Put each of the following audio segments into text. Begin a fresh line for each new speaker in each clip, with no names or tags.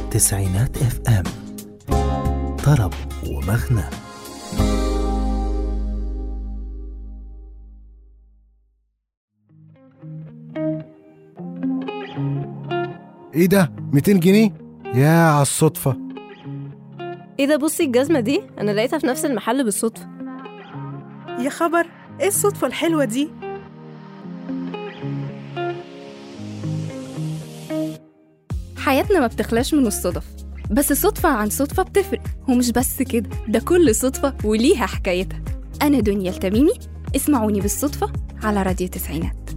تسعينات اف ام طرب ومغنى
ايه ده 200 جنيه يا على الصدفة
ايه ده بصي الجزمة دي انا لقيتها في نفس المحل بالصدفة
يا خبر ايه الصدفة الحلوة دي
حياتنا ما بتخلاش من الصدف بس صدفة عن صدفة بتفرق ومش بس كده ده كل صدفة وليها حكايتها أنا دنيا التميمي اسمعوني بالصدفة على راديو تسعينات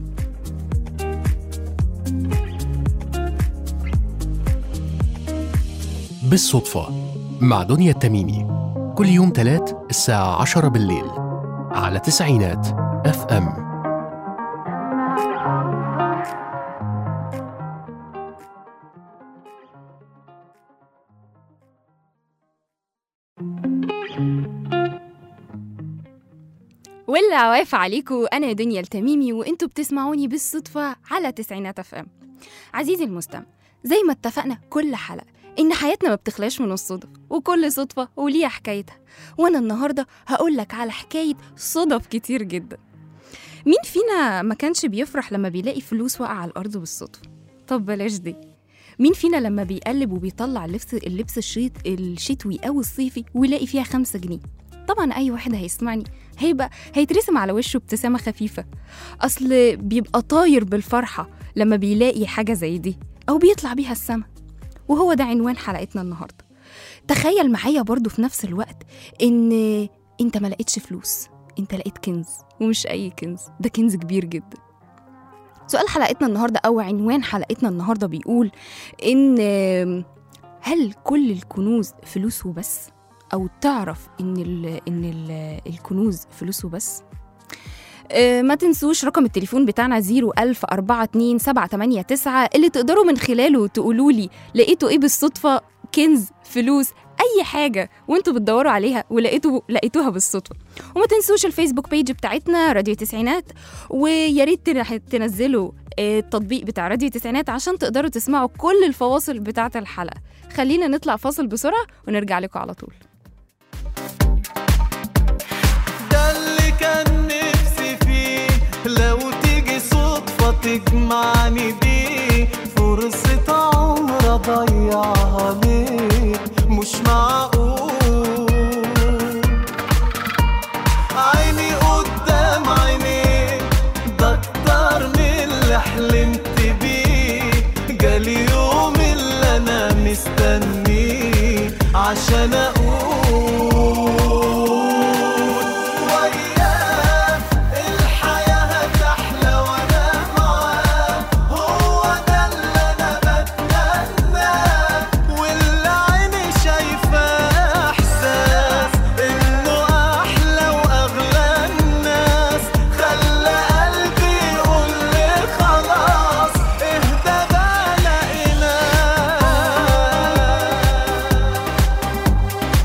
بالصدفة مع دنيا التميمي كل يوم تلات الساعة عشرة بالليل على تسعينات اف ام
واللي عواف عليكم أنا دنيا التميمي وانتوا بتسمعوني بالصدفة على تسعينات اف ام عزيزي المستمع زي ما اتفقنا كل حلقة إن حياتنا ما بتخلاش من الصدف وكل صدفة وليها حكايتها وأنا النهاردة هقول لك على حكاية صدف كتير جدا مين فينا ما كانش بيفرح لما بيلاقي فلوس واقعة على الأرض بالصدفة طب بلاش دي مين فينا لما بيقلب وبيطلع اللبس اللبس الشيط الشتوي أو الصيفي ويلاقي فيها خمسة جنيه طبعا أي واحد هيسمعني هيبقى هيترسم على وشه ابتسامة خفيفة أصل بيبقى طاير بالفرحة لما بيلاقي حاجة زي دي أو بيطلع بيها السما وهو ده عنوان حلقتنا النهاردة تخيل معايا برضو في نفس الوقت إن أنت ما لقيتش فلوس أنت لقيت كنز ومش أي كنز ده كنز كبير جدا سؤال حلقتنا النهاردة أو عنوان حلقتنا النهاردة بيقول إن هل كل الكنوز فلوس وبس؟ أو تعرف إن ال إن ال الكنوز فلوس وبس؟ آه، ما تنسوش رقم التليفون بتاعنا 010427889 اللي تقدروا من خلاله تقولوا لي لقيتوا ايه بالصدفة كنز فلوس اي حاجة وانتوا بتدوروا عليها ولقيتوا لقيتوها بالصدفة وما تنسوش الفيسبوك بيج بتاعتنا راديو تسعينات ويا ريت تن- تنزلوا آه، التطبيق بتاع راديو تسعينات عشان تقدروا تسمعوا كل الفواصل بتاعة الحلقة خلينا نطلع فاصل بسرعة ونرجع لكم على طول
ده اللي كان نفسي فيه لو تيجي صدفة تجمعني بيه فرصة عمر أضيعها ليه مش معقول عيني قدام عينيك ده أكتر من اللي حلمت بيه جالي يوم اللي أنا مستنيه عشان أقول وياه الحياة هتحلى وأنا معاه هو ده اللي أنا بتمناه واللي عيني شايفاه إحساس إنه أحلى وأغلى الناس خلى قلبي يقول لي خلاص اهدى بقى لقيناه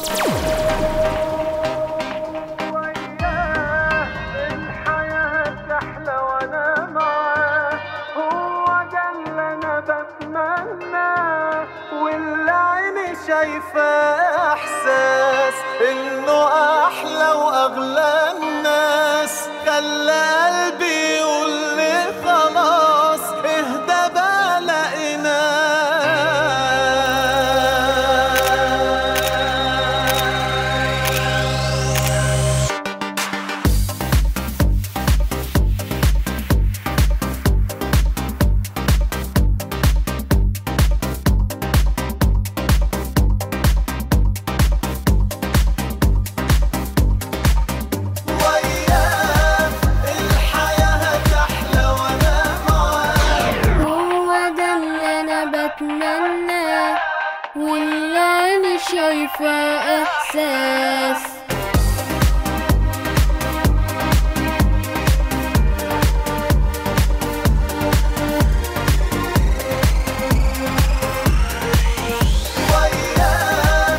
الحياة تحلى وانا معاه هو ده اللي انا بتمناه واللي عيني شايفاه احساس انه احلى واغلى الناس خلى قلبي يقول لي خلاص اهدى بقى لقيناه وياه الحياة تحلى وانا معاه
هو ده اللي انا بتمناه واللي انا شايفه احساس
وياه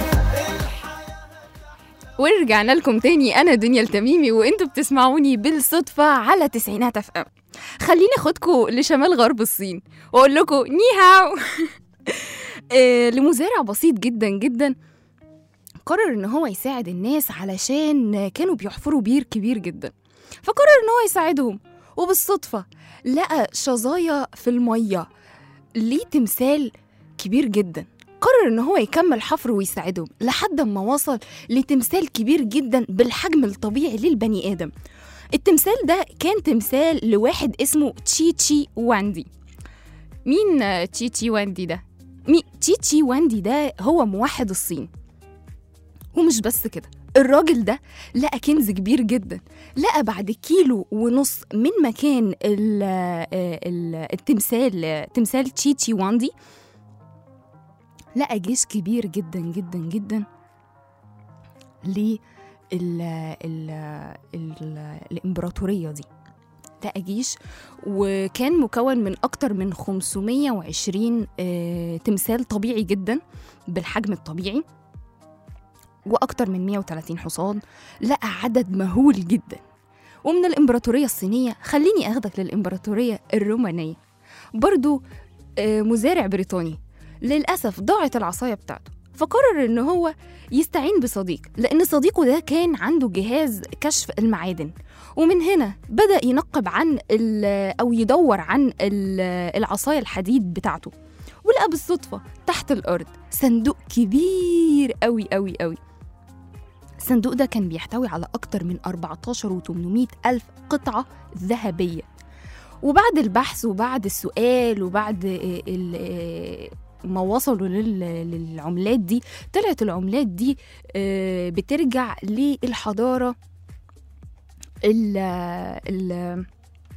ورجعنا لكم تاني انا دنيا التميمي وانتوا بتسمعوني بالصدفه على تسعينات اف ام خليني اخدكم لشمال غرب الصين واقول لكم ني هاو آه، لمزارع بسيط جدا جدا قرر ان هو يساعد الناس علشان كانوا بيحفروا بير كبير جدا فقرر ان هو يساعدهم وبالصدفه لقى شظايا في الميه ليه تمثال كبير جدا قرر ان هو يكمل حفر ويساعدهم لحد ما وصل لتمثال كبير جدا بالحجم الطبيعي للبني ادم التمثال ده كان تمثال لواحد اسمه تشي تشي واندي مين آه، تشي تشي واندي ده مي تشي تشي واندي ده هو موحد الصين ومش بس كده الراجل ده لقى كنز كبير جدا لقى بعد كيلو ونص من مكان ال ال التمثال تمثال تشي تشي واندي لقى جيش كبير جدا جدا جدا ل ال ال ال الإمبراطورية دي لقى جيش وكان مكون من أكتر من 520 آه، تمثال طبيعي جدا بالحجم الطبيعي وأكتر من 130 حصان لقى عدد مهول جدا ومن الإمبراطورية الصينية خليني أخدك للإمبراطورية الرومانية برضو آه، مزارع بريطاني للأسف ضاعت العصاية بتاعته فقرر إن هو يستعين بصديق لأن صديقه ده كان عنده جهاز كشف المعادن ومن هنا بدأ ينقب عن ال- أو يدور عن ال- العصاية الحديد بتاعته ولقى بالصدفة تحت الأرض صندوق كبير أوي أوي أوي الصندوق ده كان بيحتوي على أكتر من 14 و800 ألف قطعة ذهبية وبعد البحث وبعد السؤال وبعد آه، ال- آه، ما وصلوا لل- للعملات دي طلعت العملات دي آه، بترجع للحضارة ال ال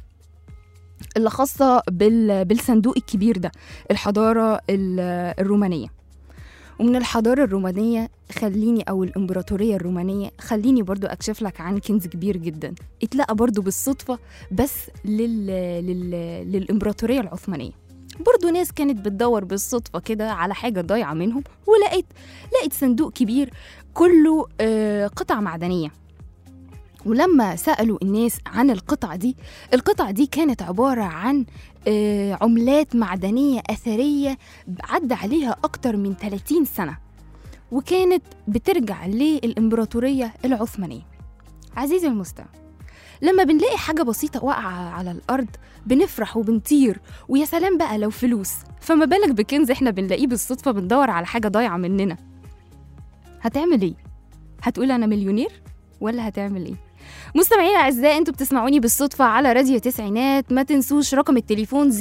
اللي خاصة بال- بالصندوق الكبير ده الحضارة ال- الرومانية ومن الحضارة الرومانية خليني أو الإمبراطورية الرومانية خليني برضو أكشف لك عن كنز كبير جدا اتلقى برضو بالصدفة بس لل... لل... للإمبراطورية العثمانية برضو ناس كانت بتدور بالصدفة كده على حاجة ضايعة منهم ولقيت لقيت صندوق كبير كله آه، قطع معدنية ولما سألوا الناس عن القطع دي القطع دي كانت عبارة عن آه، عملات معدنية أثرية عدى عليها أكتر من 30 سنة وكانت بترجع للإمبراطورية العثمانية عزيزي المستمع لما بنلاقي حاجة بسيطة واقعة على الأرض بنفرح وبنطير ويا سلام بقى لو فلوس فما بالك بكنز احنا بنلاقيه بالصدفة بندور على حاجة ضايعة مننا هتعمل ايه؟ هتقول أنا مليونير؟ ولا هتعمل ايه؟ مستمعينا الاعزاء انتوا بتسمعوني بالصدفه على راديو تسعينات ما تنسوش رقم التليفون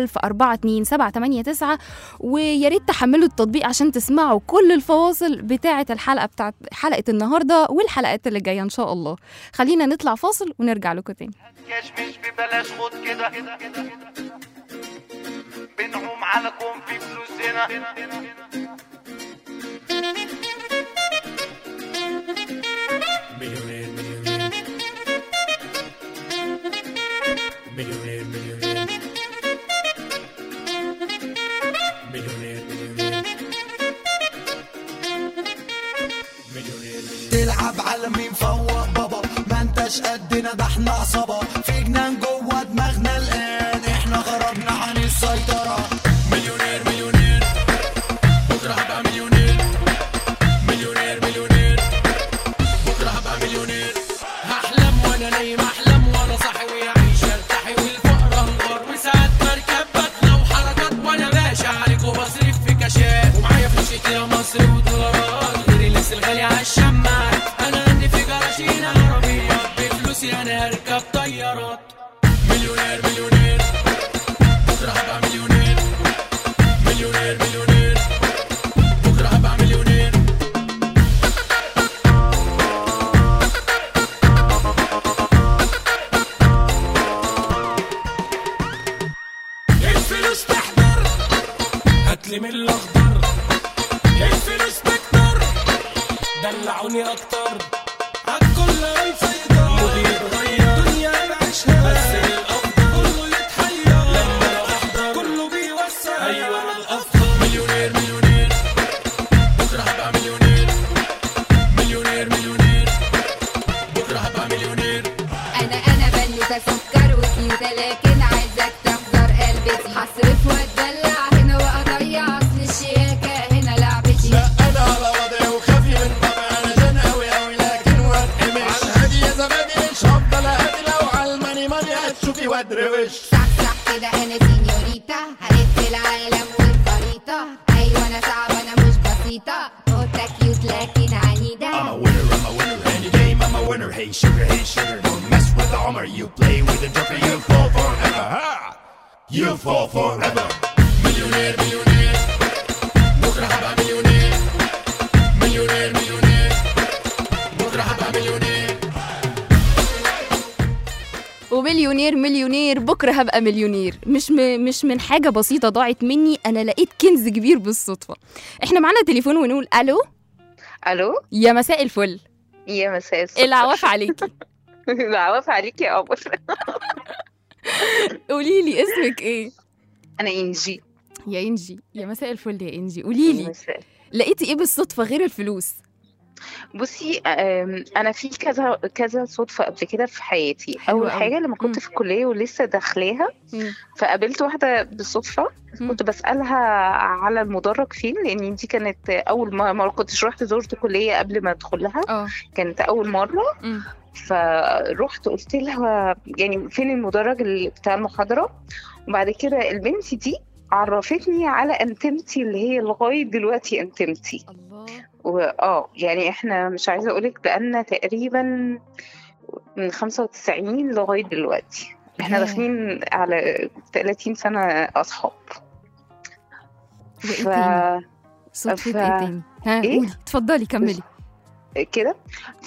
01042 ويا ريت تحملوا التطبيق عشان تسمعوا كل الفواصل بتاعه الحلقه بتاعت حلقه النهارده والحلقات اللي جايه ان شاء الله خلينا نطلع فاصل ونرجع لكم تاني
كاش مش ببلاش خد كده بنعوم على كون في فلوس هنا
مليونير مليونير مليونير مليونير مليونير مليونير
عندنا ده احنا عصابة في جنان جوه دماغنا الآن احنا خرجنا عن السيطرة
مليونير مليونير بكره هبقى مليونير مليونير مليونير بكره هبقى مليونير هحلم وانا نايم احلم وانا صاحي ويعيش ارتاحي والفقر انهار وساعات بركب بطلع وحركات وانا باشا عليك وبصرف في كاشات ومعايا فلوس يا مصر ودولارات غير اللبس الغالي على الشماعات انا عندي في جراشين عربيات بفلوسي انا هركب طيارات مليونير مليونير بكره هبقى مليونير مليونير مليونير بكره هبقى مليونير الفلوس تحضر هاتلي من الاخضر الفلوس تكتر دلعوني اكتر عالكل هيفيضر مودي يتغير دنيا نعيشها بس الافضل كله يتحير لما انا احضر كله بيوسع ايوه انا الافضل مليونير مليونير بكره هبقى مليونير مليونير مليونير بكره هبقى مليونير
انا انا بنوتة سكر وكيوتة لكن عايزك تحضر قلبتي هصرف واتدلع هنا واضيع اصل الشياكة هنا لعبتي
لا انا على وضعي وخافي من طبعي انا جن اوي اوي لكن واتقمش على الهادي يا زبادي مش هفضل اهدي لو على الماني ماني هتشوفي وادروش
صح صح كده انا سينيوريتا هلف العالم والخريطة ايوه انا صعبة انا مش بسيطة قطة كيوت لكن عنيدة
I'm a winner, I'm a winner, any game I'm a winner. Hey sugar, hey sugar, don't mess with the Hummer. You play with the Joker, you fall forever. Ha! You fall forever. مليونير مليونير بكره هبقى مليونير مليونير مليونير بكره هبقى مليونير
ومليونير مليونير بكره هبقى مليونير مش م... مش من حاجه بسيطه ضاعت مني انا لقيت كنز كبير بالصدفه احنا معانا تليفون ونقول الو
الو
يا مساء الفل
يا مساء السكر
العواف عليكي
العواف عليكي يا قمر
قولي لي اسمك ايه
انا انجي
يا انجي يا مساء الفل يا انجي قولي لي
مساء.
لقيتي ايه بالصدفه غير الفلوس
بصي آم، انا في كذا كذا صدفه قبل كده في حياتي
حلو
اول
أوي.
حاجه لما كنت
مم.
في الكليه ولسه داخلاها
مم.
فقابلت واحده بالصدفه
مم.
كنت بسالها على المدرج فين لان دي كانت اول ما ما كنتش رحت زرت كليه قبل ما ادخلها
اه
كانت اول مره
مم.
فرحت قلت لها يعني فين المدرج اللي بتاع المحاضره وبعد كده البنت دي عرفتني على انتمتي اللي هي لغايه دلوقتي انتمتي
الله
واه يعني احنا مش عايزه اقولك بقالنا تقريبا من 95 لغايه دلوقتي احنا
ياه.
داخلين على 30 سنه اصحاب
وايه
ف...
تاني صدفه
ف-
ايه تاني ها
إيه؟
قولي اتفضلي كملي
كده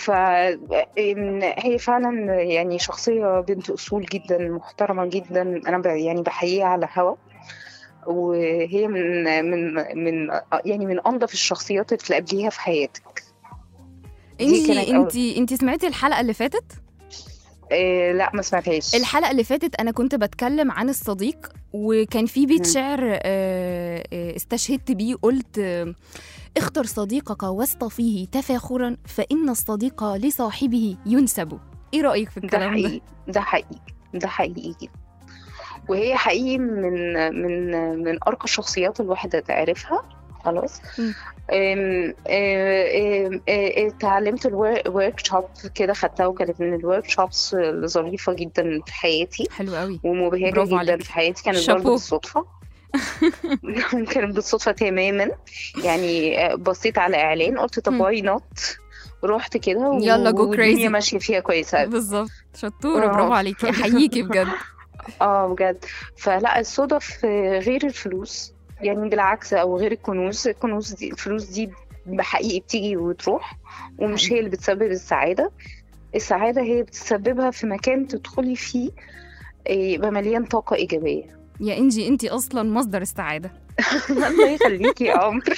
فهي فعلا يعني شخصية بنت أصول جدا محترمة جدا أنا ب- يعني بحييها على هوا وهي من من من يعني من أنظف الشخصيات اللي تقابليها في حياتك دي
انتي
كانت أول-
انتي انتي سمعتي الحلقه اللي فاتت
إيه لا ما سمعتهاش
الحلقه اللي فاتت انا كنت بتكلم عن الصديق وكان في بيت
مم.
شعر آه، آه، استشهدت بيه قلت آه، اختر صديقك واصطفيه تفاخرا فإن الصديق لصاحبه ينسب ايه رأيك في
ده
الكلام ده؟
حقيقي ده حقيقي ده حقيقي جدا وهي حقيقي من من من أرقى الشخصيات الواحدة تعرفها خلاص
مم.
أم- أم- أم- أم- اتعلمت الورك شوب كده خدتها وكانت من الورك شوبس الظريفة جدا في حياتي
حلو قوي
ومبهجة
برافو
جدا
عليك.
في حياتي كانت
شابو.
برضه بالصدفة كانت بالصدفة تماما يعني بصيت على إعلان قلت طب
مم.
واي نوت رحت كده و-
يلا go
والدنيا
crazy.
ماشية فيها كويس أوي.
بالظبط شطورة
آه.
برافو عليكي احييكي بجد
اه بجد فلا الصدف آه، غير الفلوس يعني بالعكس او غير الكنوز الكنوز دي الفلوس دي بحقيقي بتيجي وتروح ومش هي اللي بتسبب السعادة السعادة هي بتسببها في مكان تدخلي فيه آه، يبقى مليان طاقة إيجابية
يا انجي انتي اصلا مصدر السعادة
الله يخليكي يا عمر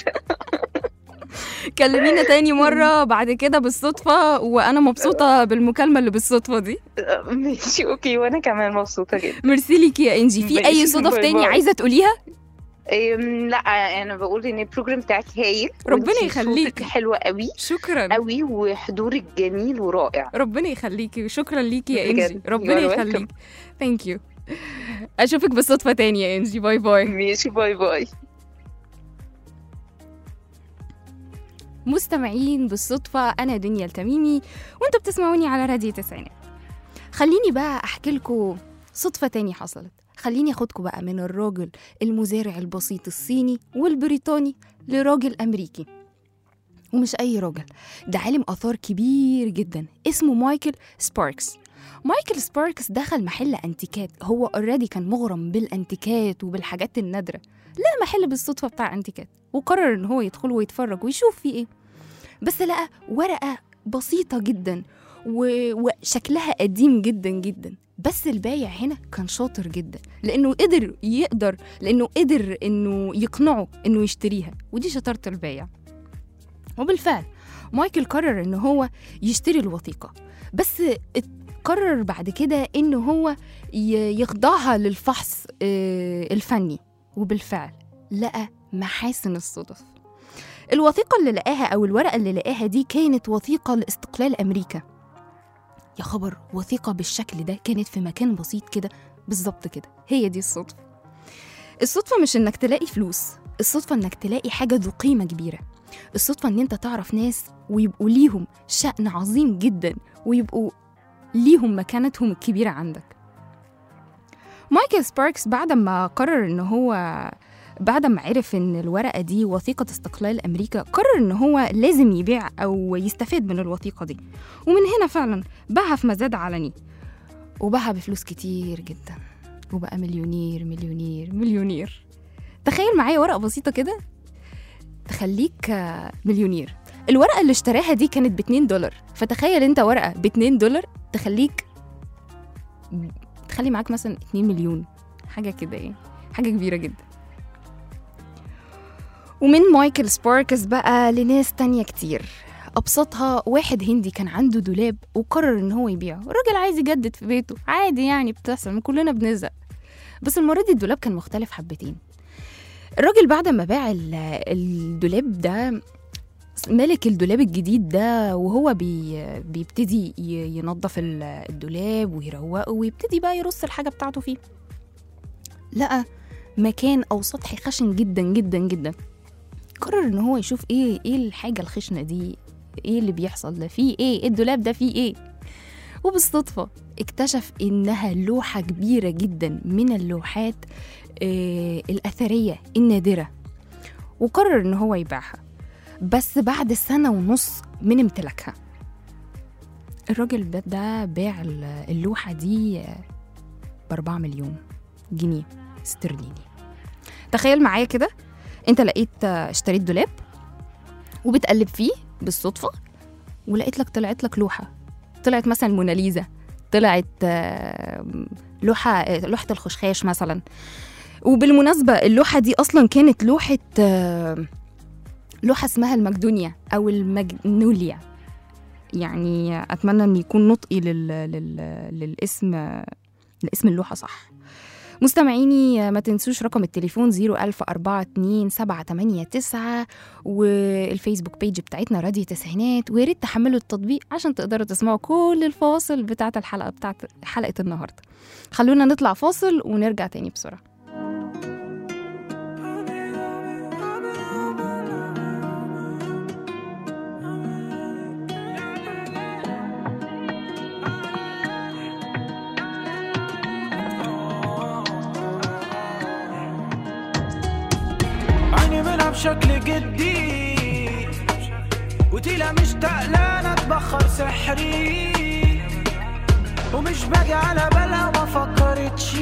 كلمينا تاني مرة بعد كده بالصدفة وانا مبسوطة بالمكالمة اللي بالصدفة دي
ماشي اوكي وانا كمان مبسوطة جدا
ميرسي ليكي يا انجي في اي
ماشي،
صدف
باي
تاني
باي.
عايزة تقوليها
أم، لا انا بقول ان البروجرام بتاعك هايل
ربنا
وانتي
يخليكي.
صوتك حلو قوي
شكرا
قوي وحضورك جميل ورائع
ربنا يخليكي شكرا ليكي يا
بجد.
انجي ربنا
You're welcome.
يخليكي ثانك يو اشوفك بالصدفه تاني يا انجي باي باي
ماشي باي باي
مستمعين بالصدفة أنا دنيا التميمي وانتوا بتسمعوني على راديو تسعينات خليني بقى أحكي لكم صدفة تاني حصلت خليني أخدكم بقى من الراجل المزارع البسيط الصيني والبريطاني لراجل أمريكي ومش أي راجل ده عالم آثار كبير جدا اسمه مايكل سباركس مايكل سباركس دخل محل أنتيكات هو اوريدي كان مغرم بالأنتيكات وبالحاجات النادرة لقى محل بالصدفة بتاع أنتيكات وقرر إن هو يدخل ويتفرج ويشوف فيه إيه بس لقى ورقة بسيطة جدا و- وشكلها قديم جدا جدا بس البايع هنا كان شاطر جدا لانه قدر يقدر لانه قدر انه يقنعه انه يشتريها ودي شطاره البايع وبالفعل مايكل قرر ان هو يشتري الوثيقه بس ات- قرر بعد كده ان هو ي- يخضعها للفحص آه، الفني وبالفعل لقى محاسن الصدف الوثيقة اللي لقاها أو الورقة اللي لقاها دي كانت وثيقة لاستقلال أمريكا يا خبر وثيقة بالشكل ده كانت في مكان بسيط كده بالظبط كده هي دي الصدفة الصدفة مش إنك تلاقي فلوس الصدفة إنك تلاقي حاجة ذو قيمة كبيرة الصدفة إن أنت تعرف ناس ويبقوا ليهم شأن عظيم جدا ويبقوا ليهم مكانتهم الكبيرة عندك مايكل سباركس بعد ما قرر إن هو بعد ما عرف ان الورقه دي وثيقه استقلال امريكا قرر ان هو لازم يبيع او يستفاد من الوثيقه دي ومن هنا فعلا باعها في مزاد علني وباعها بفلوس كتير جدا وبقى مليونير مليونير مليونير تخيل معايا ورقه بسيطه كده تخليك آه، مليونير الورقه اللي اشتراها دي كانت ب 2 دولار فتخيل انت ورقه ب 2 دولار تخليك تخلي معاك مثلا 2 مليون حاجه كده ايه حاجه كبيره جدا ومن مايكل سباركس بقى لناس تانية كتير أبسطها واحد هندي كان عنده دولاب وقرر إن هو يبيعه الراجل عايز يجدد في بيته عادي يعني بتحصل كلنا بنزق بس المرة دي الدولاب كان مختلف حبتين الراجل بعد ما باع ال- الدولاب ده مالك الدولاب الجديد ده وهو بي بيبتدي ي- ينظف ال- الدولاب ويروقه ويبتدي بقى يرص الحاجة بتاعته فيه لقى مكان أو سطح خشن جدا جدا جدا قرر ان هو يشوف ايه ايه الحاجه الخشنه دي ايه اللي بيحصل ده فيه ايه الدولاب ده فيه ايه وبالصدفه اكتشف انها لوحه كبيره جدا من اللوحات آه الاثريه النادره وقرر ان هو يبيعها بس بعد سنه ونص من امتلاكها الراجل ده, ده باع ال- اللوحه دي بأربعة مليون جنيه استرليني تخيل معايا كده انت لقيت آه، اشتريت دولاب وبتقلب فيه بالصدفه ولقيت لك طلعت لك لوحه طلعت مثلا موناليزا طلعت آه، لوحه آه، لوحه الخشخاش مثلا وبالمناسبه اللوحه دي اصلا كانت لوحه آه، لوحه اسمها المقدونيا او المجنوليا يعني اتمنى ان يكون نطقي لل... لل... للاسم لاسم اللوحه صح مستمعيني ما تنسوش رقم التليفون 010427889 والفيسبوك بيج بتاعتنا راديو تسعينات ويا ريت تحملوا التطبيق عشان تقدروا تسمعوا كل الفواصل بتاعت الحلقة بتاعت حلقة النهاردة خلونا نطلع فاصل ونرجع تاني بسرعة
عيني منها بشكل جدي وتيلا مشتاق لا اتبخر سحري ومش باجي على بالها وما فكرتش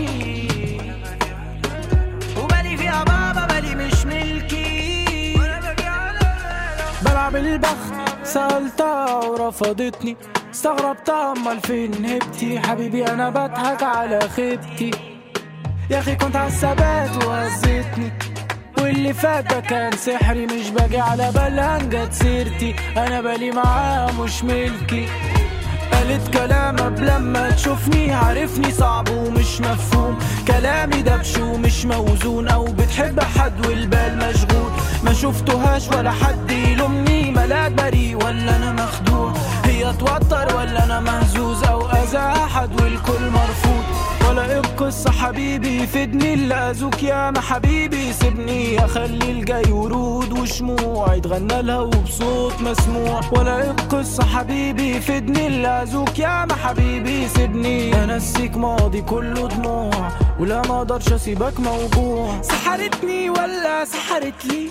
وبالي فيها بابا بالي مش ملكي بلعب البخت سألتها ورفضتني استغربتها امال فين هبتي حبيبي انا بضحك على خيبتي يا اخي كنت عالثبات وهزتني واللي فات ده كان سحري مش باجي على بالها جت سيرتي انا بالي معاها مش ملكي قالت كلام قبل لما تشوفني عارفني صعب ومش مفهوم كلامي دبش ومش موزون او بتحب بحد والبال مشغول ما شفتهاش ولا حد يلومني ملاك بريء ولا انا مخدوع هي توتر ولا انا مهزوز او اذى احد والكل مرفوض ولا ايه القصة حبيبي فدني اللي اذوك يا ما حبيبي سيبني اخلي الجاي ورود وشموع يتغنى لها وبصوت مسموع ولا ايه القصة حبيبي فدني اللي اذوك يا ما حبيبي سيبني انسيك ماضي كله دموع ولا ما اقدرش اسيبك موجوع سحرتني ولا سحرت لي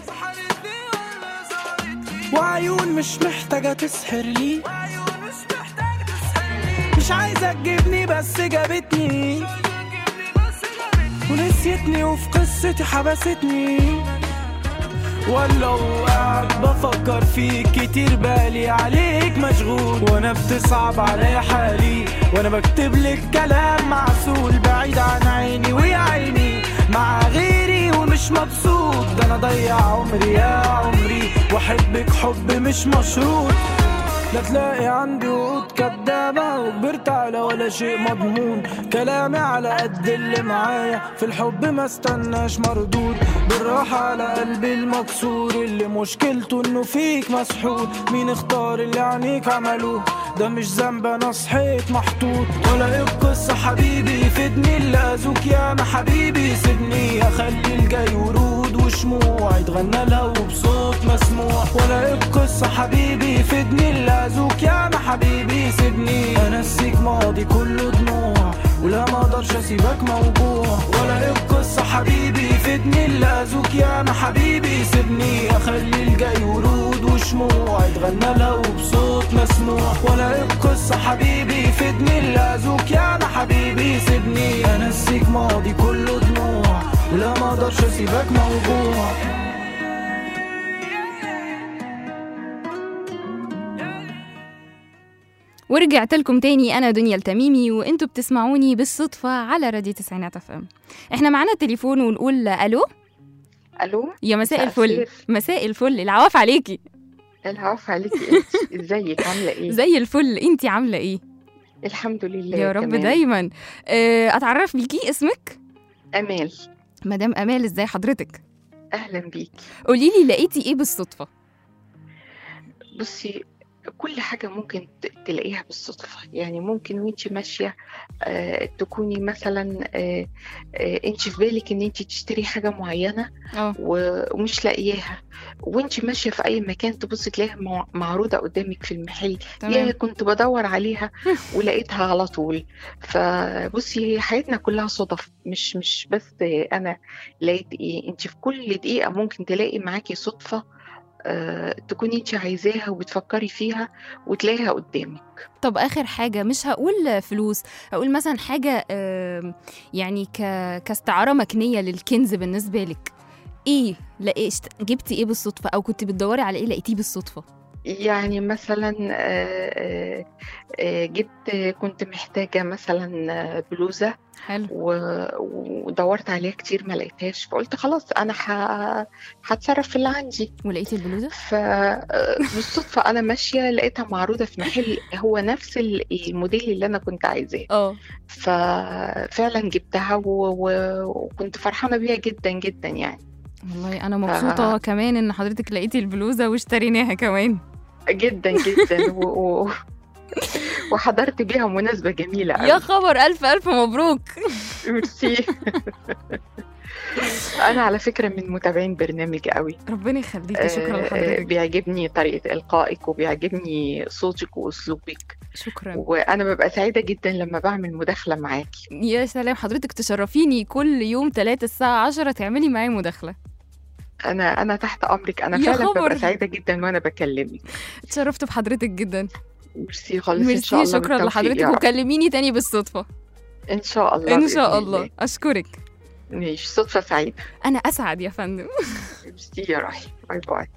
وعيون مش محتاجة تسحر لي مش عايزة تجيبني بس جابتني ونسيتني وفي قصتي حبستني ولا وقعد بفكر فيك كتير بالي عليك مشغول وانا بتصعب عليا حالي وانا بكتب لك كلام معسول بعيد عن عيني ويا عيني مع غيري ومش مبسوط ده انا ضيع عمري يا عمري واحبك حب مش مشروط لا تلاقي عندي وقود كدابة وكبرت على ولا شيء مضمون كلامي على قد اللي معايا في الحب ما استناش مردود بالراحة على قلبي المكسور اللي مشكلته انه فيك مسحور مين اختار اللي عينيك عملوه ده مش ذنب انا صحيت محطوط ولا ايه القصة حبيبي فدني اللي اذوك يا ما حبيبي سيبني اخلي الجاي ورود وشموع يتغنى لها وبصوت مسموع ولا ايه القصة حبيبي فدني اللي اذوك يا ما حبيبي سيبني انسيك ماضي كله دموع ولا ما اقدرش اسيبك موجوع ولا ايه القصة حبيبي فدني اللي اذوك يا ما حبيبي سيبني اخلي الجاي ورود وشموع يتغنى لها وبصوت مسموع ولا ايه القصة حبيبي فدني اللي اذوك يا ما حبيبي سيبني انسيك ماضي كله دموع ولا ما اقدرش اسيبك موجوع
ورجعت لكم تاني انا دنيا التميمي وانتوا بتسمعوني بالصدفه على راديو تسعينات اف ام احنا معانا تليفون ونقول الو
الو
يا مساء
مساء
الفل
الخير.
مساء الفل العواف عليكي
العفو عليكي انت ازيك عامله ايه
زي الفل انتي عامله ايه
الحمد لله
يا رب
تمام.
دايما آه، اتعرف بيكي اسمك
امال
مدام امال ازاي حضرتك
اهلا بيكي
قولي لي لقيتي ايه بالصدفه
بصي كل حاجة ممكن ت- تلاقيها بالصدفة يعني ممكن وانت ماشية آه تكوني مثلا آه آه انت في بالك ان انت تشتري حاجة معينة
اه
و- ومش لاقياها وانت ماشية في اي مكان تبصي تلاقيها مع- معروضة قدامك في المحل
تمام.
يا كنت بدور عليها ولقيتها على طول فبصي هي حياتنا كلها صدف مش مش بس انا لقيت ايه انت في كل دقيقة ممكن تلاقي معاكي صدفة آه، تكوني انت عايزاها وبتفكري فيها وتلاقيها قدامك
طب اخر حاجه مش هقول فلوس هقول مثلا حاجه آم، يعني ك... كاستعاره مكنيه للكنز بالنسبه لك ايه لقيت جبتي ايه بالصدفه او كنت بتدوري على ايه لقيتيه بالصدفه
يعني مثلا آه، آه، آه، جبت كنت محتاجة مثلا آه، بلوزة
حلو
و- ودورت عليها كتير ما لقيتهاش فقلت خلاص انا ه- هتصرف في اللي عندي
ولقيتي البلوزه
فبالصدفة انا ماشية لقيتها معروضة في محل هو نفس ال- الموديل اللي انا كنت عايزاه
اه
ففعلا جبتها و- و- وكنت فرحانة بيها جدا جدا يعني
والله انا مبسوطه كمان ان حضرتك لقيتي البلوزه واشتريناها كمان
جدا جدا و... و... وحضرت بيها مناسبة جميلة أوي.
يا خبر الف الف مبروك
ميرسي أنا على فكرة من متابعين برنامج قوي
ربنا يخليكي شكرا
آه،
لحضرتك
بيعجبني طريقة إلقائك وبيعجبني صوتك وأسلوبك
شكرا
وأنا ببقى سعيدة جدا لما بعمل مداخلة معاكي
يا سلام حضرتك تشرفيني كل يوم 3 الساعه 10 تعملي معايا مداخله
أنا أنا تحت أمرك أنا
يا
فعلا
خبر.
ببقى سعيدة جدا وأنا بكلمك
اتشرفت بحضرتك جدا
ميرسي خالص إن شاء
ميرسي
الله
شكرا
بالتوفيق
لحضرتك
يا رب.
وكلميني تاني بالصدفه
إن شاء الله
ان
بإذن
شاء الله اشكرك
ماشي صدفة سعيدة
انا اسعد يا فندم
ميرسي يا روحي باي باي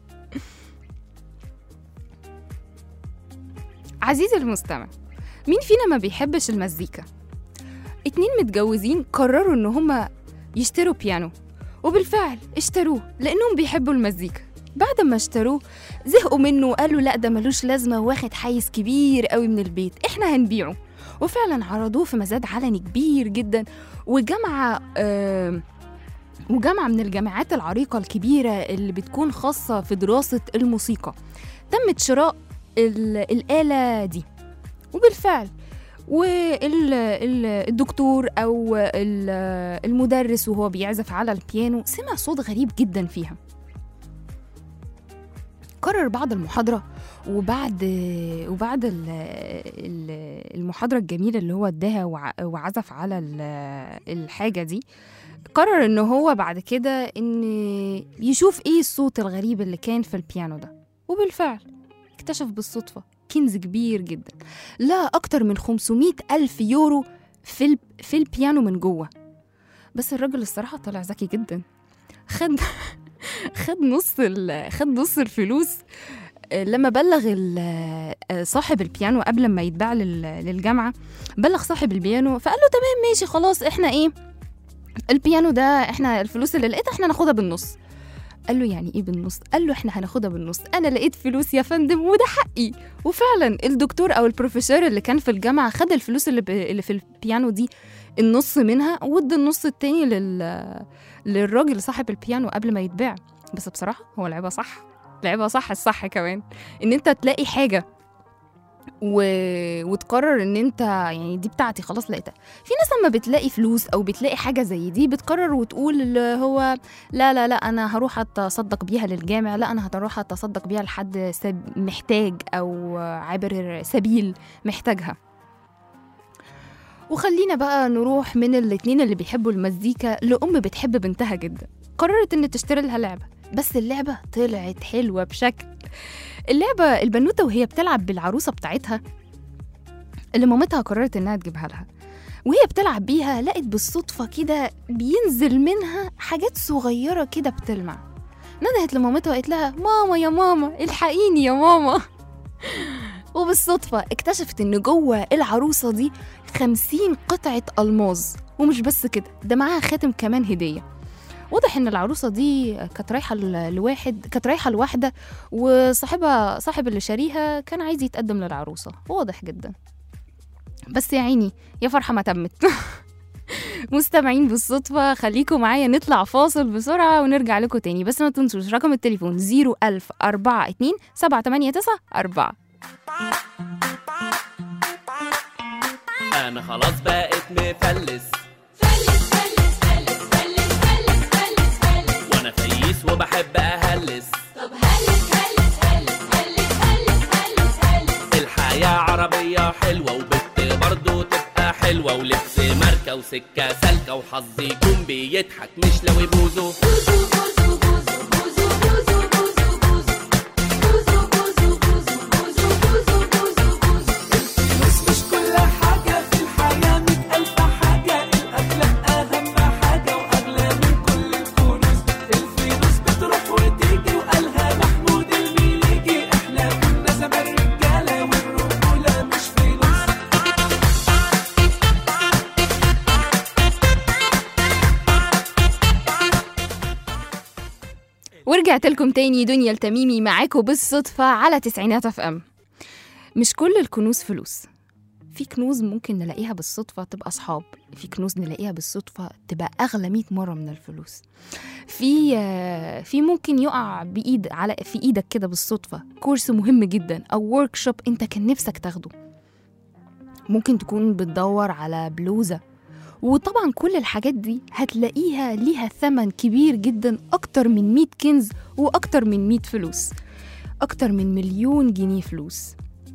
عزيزي المستمع مين فينا ما بيحبش المزيكا اتنين متجوزين قرروا ان هما يشتروا بيانو وبالفعل اشتروه لانهم بيحبوا المزيكا بعد ما اشتروه زهقوا منه وقالوا لا ده ملوش لازمه واخد حيز كبير قوي من البيت احنا هنبيعه وفعلا عرضوه في مزاد علني كبير جدا وجمع آم، وجامعة من الجامعات العريقة الكبيرة اللي بتكون خاصة في دراسة الموسيقى تمت شراء ال- الآلة دي وبالفعل والدكتور أو ال- المدرس وهو بيعزف على البيانو سمع صوت غريب جدا فيها قرر بعد المحاضرة وبعد وبعد ال- ال- المحاضرة الجميلة اللي هو اداها وع- وعزف على ال- الحاجة دي قرر ان هو بعد كده ان يشوف ايه الصوت الغريب اللي كان في البيانو ده وبالفعل اكتشف بالصدفة كنز كبير جدا لا أكتر من 500 ألف يورو في, ال... في البيانو من جوه بس الراجل الصراحة طلع ذكي جدا خد خد نص ال... خد نص الفلوس آه، لما بلغ ال- آه، صاحب البيانو قبل ما يتباع لل- للجامعة بلغ صاحب البيانو فقال له تمام ماشي خلاص احنا ايه البيانو ده احنا الفلوس اللي لقيتها احنا ناخدها بالنص قال له يعني ايه بالنص قال له احنا هناخدها بالنص انا لقيت فلوس يا فندم وده حقي وفعلا الدكتور او البروفيسور اللي كان في الجامعه خد الفلوس اللي, ب... اللي في البيانو دي النص منها وادى النص التاني لل... للراجل صاحب البيانو قبل ما يتباع بس بصراحه هو لعبها صح لعبها صح الصح كمان ان انت تلاقي حاجه و... وتقرر ان انت يعني دي بتاعتي خلاص لقيتها في ناس لما بتلاقي فلوس او بتلاقي حاجه زي دي بتقرر وتقول اللي هو لا لا لا انا هروح اتصدق بيها للجامع لا انا هروح اتصدق بيها لحد سب... محتاج او عابر سبيل محتاجها وخلينا بقى نروح من الاتنين اللي بيحبوا المزيكا لأم بتحب بنتها جدا قررت إن تشتري لها لعبة بس اللعبة طلعت حلوة بشكل اللعبة البنوتة وهي بتلعب بالعروسة بتاعتها اللي مامتها قررت إنها تجيبها لها وهي بتلعب بيها لقت بالصدفة كده بينزل منها حاجات صغيرة كده بتلمع ندهت لمامتها وقالت لها ماما يا ماما الحقيني يا ماما وبالصدفة اكتشفت إن جوه العروسة دي خمسين قطعة ألماظ ومش بس كده ده معاها خاتم كمان هدية واضح ان العروسه دي كانت رايحه ل- لواحد كانت رايحه لواحده وصاحبها صاحب اللي شاريها كان عايز يتقدم للعروسه واضح جدا بس يا عيني يا فرحه ما تمت مستمعين بالصدفة خليكم معايا نطلع فاصل بسرعة ونرجع لكم تاني بس ما تنسوش رقم التليفون 01042 789 4
انا خلاص بقيت مفلس وانا فييس وبحب اهلس الحياة عربية حلوة وبت برضو تبقى حلوة ولبس ماركة وسكة سالكة وحظي يكون بيضحك مش لو يبوظوا
بس مش كل حاجة في الحياة مية ألف حاجة الأخلاق أهم حاجة وأغلى من كل الكنوز الفلوس بتروح وتيجي وقالها محمود المليجي إحنا كنا زمان رجالة والرجولة مش فلوس
ورجعت لكم تاني دنيا التميمي معاكم بالصدفة على تسعينات اف ام مش كل الكنوز فلوس في كنوز ممكن نلاقيها بالصدفة تبقى أصحاب في كنوز نلاقيها بالصدفة تبقى أغلى 100 مرة من الفلوس في آه، في ممكن يقع بإيد على في إيدك كده بالصدفة كورس مهم جدا أو ورك شوب أنت كان نفسك تاخده ممكن تكون بتدور على بلوزة وطبعا كل الحاجات دي هتلاقيها ليها ثمن كبير جدا أكتر من 100 كنز وأكتر من 100 فلوس أكتر من مليون جنيه فلوس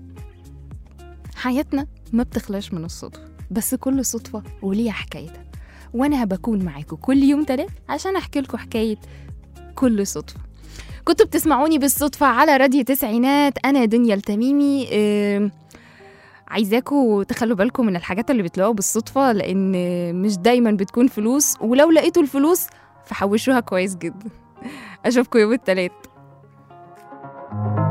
حياتنا ما بتخلاش من الصدفة بس كل صدفة وليها حكايتها وأنا بكون معاكم كل يوم تلات عشان أحكي لكم حكاية كل صدفة كنتوا بتسمعوني بالصدفة على راديو تسعينات أنا دنيا التميمي آم، عايزاكوا تخلوا بالكم من الحاجات اللي بتلاقوها بالصدفة لأن مش دايما بتكون فلوس ولو لقيتوا الفلوس فحوشوها كويس جدا أشوفكم يوم التلات